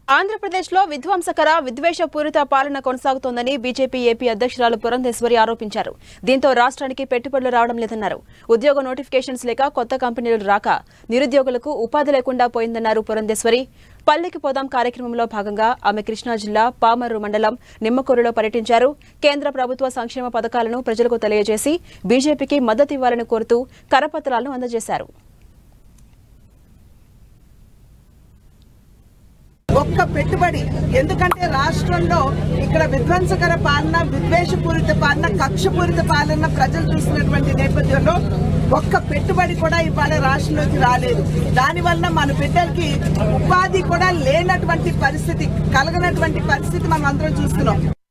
ఆంధ్రప్రదేశ్లో విధ్వంసకర విద్వేషపూరిత పాలన కొనసాగుతోందని బీజేపీ ఏపీ అధ్యక్షురాలు పురంధేశ్వరి ఆరోపించారు దీంతో రాష్ట్రానికి పెట్టుబడులు రావడం లేదన్నారు ఉద్యోగ నోటిఫికేషన్స్ లేక కొత్త కంపెనీలు రాక నిరుద్యోగులకు ఉపాధి లేకుండా పోయిందన్నారు పురంధేశ్వరి పల్లెకి పోదాం కార్యక్రమంలో భాగంగా ఆమె కృష్ణా జిల్లా పామర్రు మండలం నిమ్మకూరులో పర్యటించారు కేంద్ర ప్రభుత్వ సంక్షేమ పథకాలను ప్రజలకు తెలియజేసి బీజేపీకి మద్దతు ఇవ్వాలని కోరుతూ కరపత్రాలను అందజేశారు ఒక్క పెట్టుబడి ఎందుకంటే రాష్ట్రంలో ఇక్కడ విధ్వంసకర పాలన విద్వేషపూరిత పాలన కక్షపూరిత పాలన ప్రజలు చూసినటువంటి నేపథ్యంలో ఒక్క పెట్టుబడి కూడా ఇవాళ రాష్ట్రంలోకి రాలేదు దానివల్ల మన బిడ్డలకి ఉపాధి కూడా లేనటువంటి పరిస్థితి కలగనటువంటి పరిస్థితి మనం అందరం చూస్తున్నాం